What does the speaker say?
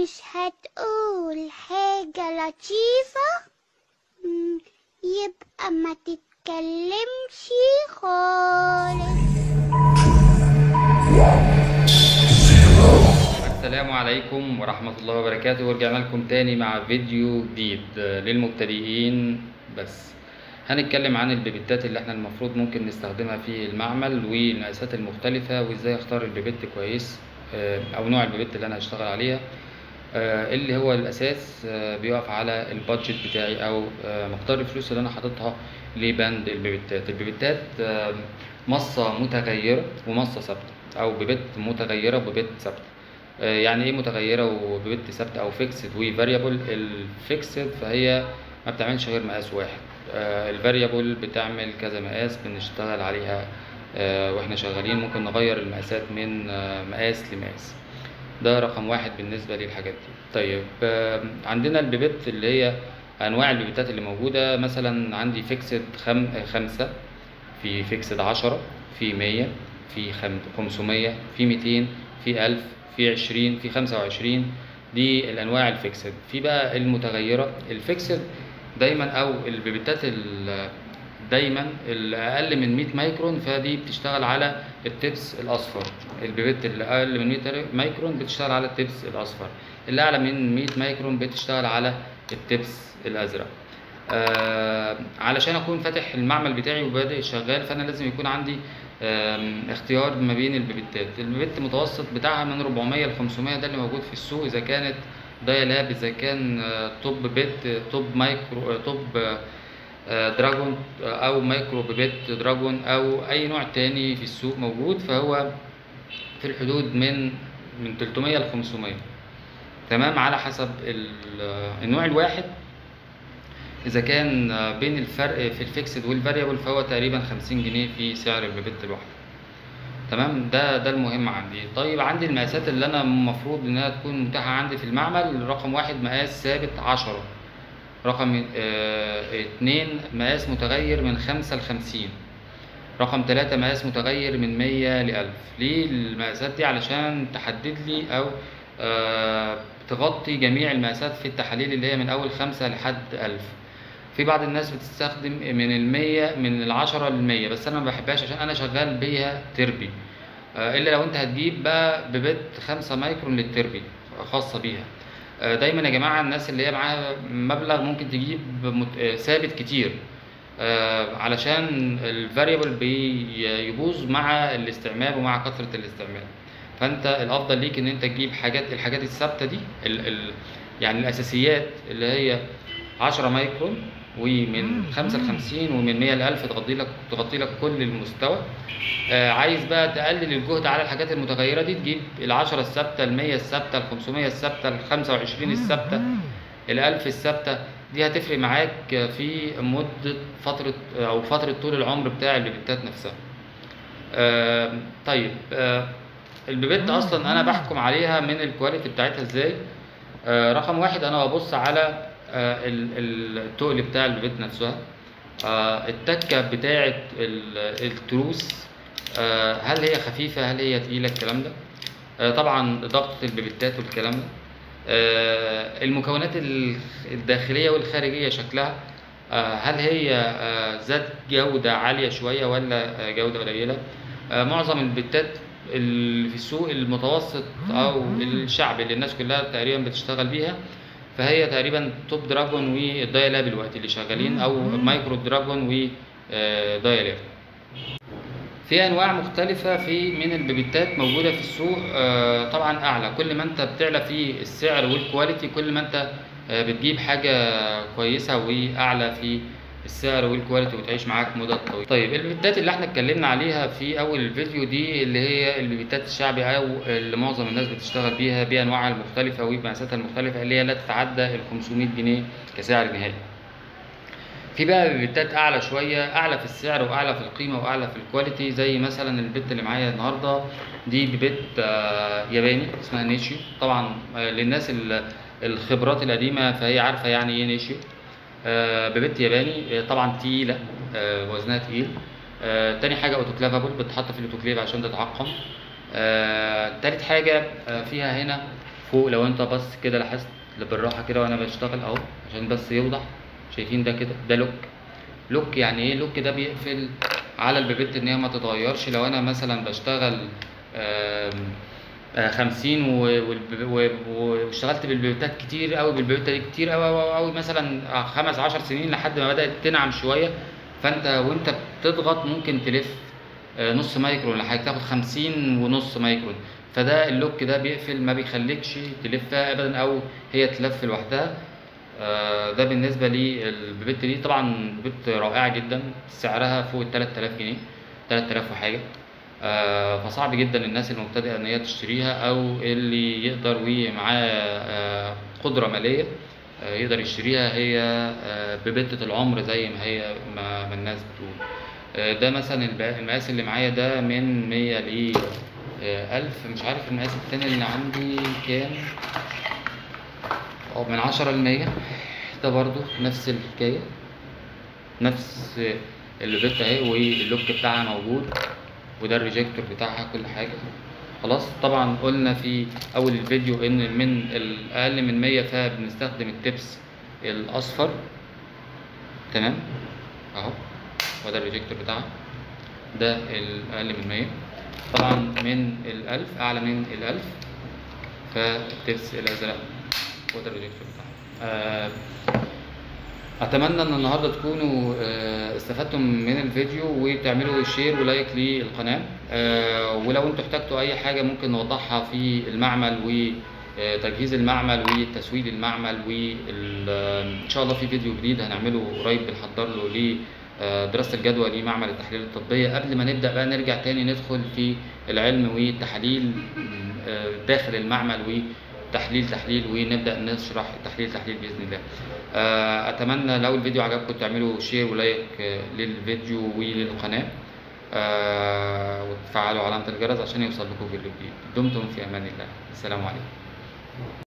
مش هتقول حاجة لطيفة مم، يبقى ما تتكلمش خالص السلام عليكم ورحمة الله وبركاته ورجعنا لكم تاني مع فيديو جديد آه، للمبتدئين بس هنتكلم عن البيبتات اللي احنا المفروض ممكن نستخدمها في المعمل والمقاسات المختلفة وازاي اختار البيبت كويس آه، او نوع البيبت اللي انا هشتغل عليها آه، اللي هو الاساس آه، بيقف على البادجت بتاعي او آه، مقدار الفلوس اللي انا حاططها لبند البيبتات البيبتات آه، مصة متغيرة ومصة ثابتة او بيبت متغيرة وبيبت ثابتة آه، يعني ايه متغيرة وبيبت ثابتة او فيكسد وفاريبل الفيكسد فهي ما بتعملش غير مقاس واحد الفاريبل بتعمل كذا مقاس بنشتغل عليها آه، واحنا شغالين ممكن نغير المقاسات من آه، مقاس لمقاس ده رقم واحد بالنسبة للحاجات دي طيب آه، عندنا البيبت اللي هي أنواع البيبتات اللي موجودة مثلا عندي فيكسد خم... خمسة في فيكسد عشرة في مية في خم... خمسمية في ميتين في ألف في عشرين في خمسة وعشرين دي الأنواع الفيكسد في بقى المتغيرة الفيكسد دايما أو البيبتات ال- دايما الأقل من 100 مايكرون فدي بتشتغل على التبس الأصفر البيبت اللي أقل من 100 مايكرون بتشتغل على التبس الأصفر اللي أعلى من 100 مايكرون بتشتغل على التبس الأزرق آه علشان اكون فاتح المعمل بتاعي وبادئ شغال فانا لازم يكون عندي آم، اختيار ما بين البيبتات البيبت متوسط بتاعها من 400 ل 500 ده اللي موجود في السوق اذا كانت دايلاب اذا كان آه، توب بيت آه، توب مايكرو آه، توب آه، آه، دراجون آه، او مايكرو بيبت دراجون او اي نوع تاني في السوق موجود فهو في الحدود من من 300 ل 500 تمام على حسب ال- آه، النوع الواحد اذا كان آه، بين الفرق في الفيكسد والفاريبل فهو تقريبا 50 جنيه في سعر البيبت الواحده تمام ده ده المهم عندي طيب عندي المقاسات اللي انا المفروض انها تكون متاحه عندي في المعمل رقم واحد مقاس ثابت 10 رقم آه اتنين مقاس متغير من خمسة لخمسين رقم تلاتة مقاس متغير من مية لألف ليه المقاسات دي علشان تحدد لي أو آه تغطي جميع المقاسات في التحاليل اللي هي من أول خمسة لحد ألف في بعض الناس بتستخدم من المية من العشرة للمية بس أنا ما بحبهاش عشان أنا شغال بيها تربي آه إلا لو أنت هتجيب بقى ببت خمسة مايكرون للتربي خاصة بيها آه، دايما يا جماعه الناس اللي هي معاها مبلغ ممكن تجيب مت- آه، ثابت كتير آه، علشان الفاريبل بيبوظ مع الاستعمال ومع كثره الاستعمال فانت الافضل ليك ان انت تجيب حاجات الحاجات الثابته دي ال ال يعني الاساسيات اللي هي 10 مايكرون ومن 5 ل 50 ومن 100 ل 1000 تغطي لك تغطي لك كل المستوى آه، عايز بقى تقلل الجهد على الحاجات المتغيره دي تجيب ال 10 الثابته ال 100 الثابته ال 500 الثابته ال 25 الثابته ال 1000 الثابته دي هتفرق معاك في مده فتره او فتره طول العمر بتاع البيبتات نفسها آه، طيب آه، البيبت اصلا انا بحكم عليها من الكواليتي بتاعتها ازاي آه، رقم واحد انا ببص على آه، ال- ال- التقل بتاع البيبت نفسها آه، التكه بتاعه ال- التروس آه، هل هي خفيفه هل هي تقيله الكلام ده آه، طبعا ضغط البيبتات والكلام ده آه، المكونات ال- الداخليه والخارجيه شكلها آه، هل هي آه، ذات جوده عاليه شويه ولا آه، جوده قليله آه، معظم البتات اللي في السوق المتوسط او الشعبي اللي الناس كلها تقريبا بتشتغل بيها فهي تقريبا توب دراجون ودايلاب الوقت اللي شغالين او مايكرو دراجون ودايلاب في انواع مختلفه في من البيبتات موجوده في السوق آه، طبعا اعلى كل ما انت بتعلى في السعر والكواليتي كل ما انت آه، بتجيب حاجه كويسه واعلى في السعر والكواليتي وتعيش معاك مدة طويلة. طيب البيبتات اللي احنا اتكلمنا عليها في اول الفيديو دي اللي هي البيبتات الشعبي او اللي معظم الناس بتشتغل بيها بانواعها المختلفه وبمقاساتها المختلفه اللي هي لا تتعدى ال 500 جنيه كسعر نهائي. في بقى بيبتات اعلى شويه اعلى في السعر واعلى في القيمه واعلى في الكواليتي زي مثلا البت اللي معايا النهارده دي ببت آه، ياباني اسمها نيشيو طبعا آه، للناس ال- الخبرات القديمه فهي عارفه يعني ايه نيشيو آه، ببت ياباني آه، طبعا تقيله آه، وزنها تقيل آه، تاني حاجه اوتوكلافابل بتتحط في الاوتوكليف عشان تتعقم آه، تالت حاجه آه، فيها هنا فوق لو انت بص كده لاحظت بالراحه كده وانا بشتغل اهو عشان بس يوضح شايفين ده كده ده لوك لوك يعني ايه لوك ده بيقفل على البيبت ان هي ما تتغيرش لو انا مثلا بشتغل آم، آه، 50 و- والب- و- و- واشتغلت بالبيبتات كتير قوي بالبيبتة دي كتير قوي قوي قوي مثلا خمس عشر سنين لحد ما بدأت تنعم شوية فانت وانت بتضغط ممكن تلف آه، نص مايكرون ولا حاجة تاخد 50 ونص مايكرون فده اللوك ده بيقفل ما بيخليكش تلفها ابدا او هي تلف لوحدها آه، ده بالنسبة للبيبت دي طبعا بيبت رائعة جدا سعرها فوق ال 3000 جنيه 3000 وحاجة آه، فصعب جدا الناس المبتدئة ان هي تشتريها او اللي يقدر ومعاه آه، قدرة مالية آه، يقدر يشتريها هي آه، ببتة العمر زي ما هي ما ما الناس بتقول آه، ده مثلا الب- المقاس اللي معايا ده من 100 ل 1000 مش عارف المقاس التاني اللي عندي كام أو من عشرة لمية ده برضو نفس الحكاية نفس اللي اهي واللوك بتاعها موجود وده الريجكتور بتاعها كل حاجة خلاص طبعا قلنا في أول الفيديو إن من الأقل من مية فبنستخدم التبس الأصفر تمام أهو وده الريجكتور بتاعها ده الأقل من مية طبعا من الألف أعلى من الألف فالتبس الأزرق وده الريجكتور بتاعها آه، اتمنى ان النهارده تكونوا آه، استفدتم من الفيديو وتعملوا شير ولايك للقناه آه، ولو انتوا احتجتوا اي حاجه ممكن نوضحها في المعمل وتجهيز المعمل وتسويق المعمل وان شاء الله في فيديو جديد هنعمله قريب بنحضر له لدراسه الجدوى لمعمل التحليل الطبيه قبل ما نبدا بقى نرجع تاني ندخل في العلم والتحاليل آه، داخل المعمل وتحليل تحليل ونبدا نشرح التحليل تحليل باذن الله آه، اتمنى لو الفيديو عجبكم تعملوا شير ولايك آه، للفيديو وللقناه آه، وتفعلوا علامه الجرس عشان يوصل لكم فيديو جديد دمتم في امان الله السلام عليكم